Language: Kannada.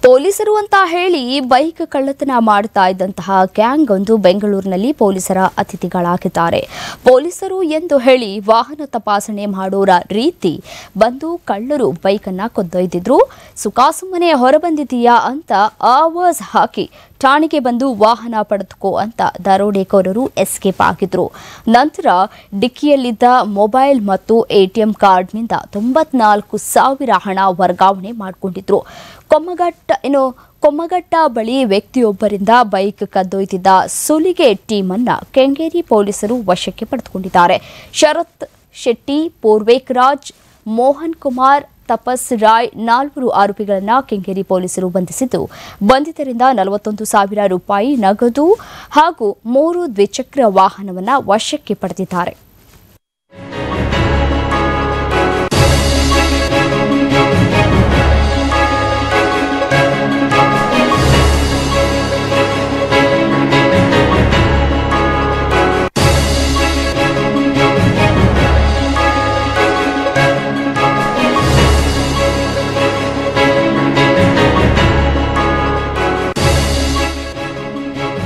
ಪೊಲೀಸರು ಅಂತ ಹೇಳಿ ಬೈಕ್ ಕಳ್ಳತನ ಮಾಡ್ತಾ ಇದ್ದಂತಹ ಗ್ಯಾಂಗ್ ಒಂದು ಬೆಂಗಳೂರಿನಲ್ಲಿ ಪೊಲೀಸರ ಅತಿಥಿಗಳಾಗಿದ್ದಾರೆ ಪೊಲೀಸರು ಎಂದು ಹೇಳಿ ವಾಹನ ತಪಾಸಣೆ ಮಾಡೋರ ರೀತಿ ಬಂದು ಕಳ್ಳರು ಬೈಕನ್ನ ಕೊದ್ದೊಯ್ದಿದ್ರು ಸುಖಾಸುಮ್ಮನೆ ಹೊರಬಂದಿದೀಯಾ ಅಂತ ಆವಾಜ್ ಹಾಕಿ ಠಾಣೆಗೆ ಬಂದು ವಾಹನ ಪಡೆದುಕೋ ಅಂತ ದರೋಡೆಕೋರರು ಎಸ್ಕೇಪ್ ಆಗಿದ್ರು ನಂತರ ಡಿಕ್ಕಿಯಲ್ಲಿದ್ದ ಮೊಬೈಲ್ ಮತ್ತು ಎಟಿಎಂ ಕಾರ್ಡ್ನಿಂದ ತೊಂಬತ್ನಾಲ್ಕು ಸಾವಿರ ಹಣ ವರ್ಗಾವಣೆ ಮಾಡಿಕೊಂಡಿದ್ರು ಕೊಮ್ಮಘಟ್ಟ ಏನು ಕೊಮ್ಮಘಟ್ಟ ಬಳಿ ವ್ಯಕ್ತಿಯೊಬ್ಬರಿಂದ ಬೈಕ್ ಕದ್ದೊಯ್ದಿದ್ದ ಸುಲಿಗೆ ಟೀಮ್ ಅನ್ನ ಕೆಂಗೇರಿ ಪೊಲೀಸರು ವಶಕ್ಕೆ ಪಡೆದುಕೊಂಡಿದ್ದಾರೆ ಶರತ್ ಶೆಟ್ಟಿ ಪೂರ್ವೇಕ್ ರಾಜ್ ಮೋಹನ್ ಕುಮಾರ್ ತಪಸ್ ರಾಯ್ ನಾಲ್ವರು ಆರೋಪಿಗಳನ್ನ ಕೆಂಗೇರಿ ಪೊಲೀಸರು ಬಂಧಿಸಿದ್ದು ಬಂಧಿತರಿಂದ ನಲವತ್ತೊಂದು ಸಾವಿರ ರೂಪಾಯಿ ನಗದು ಹಾಗೂ ಮೂರು ದ್ವಿಚಕ್ರ ವಾಹನವನ್ನ ವಶಕ್ಕೆ ಪಡೆದಿದ್ದಾರೆ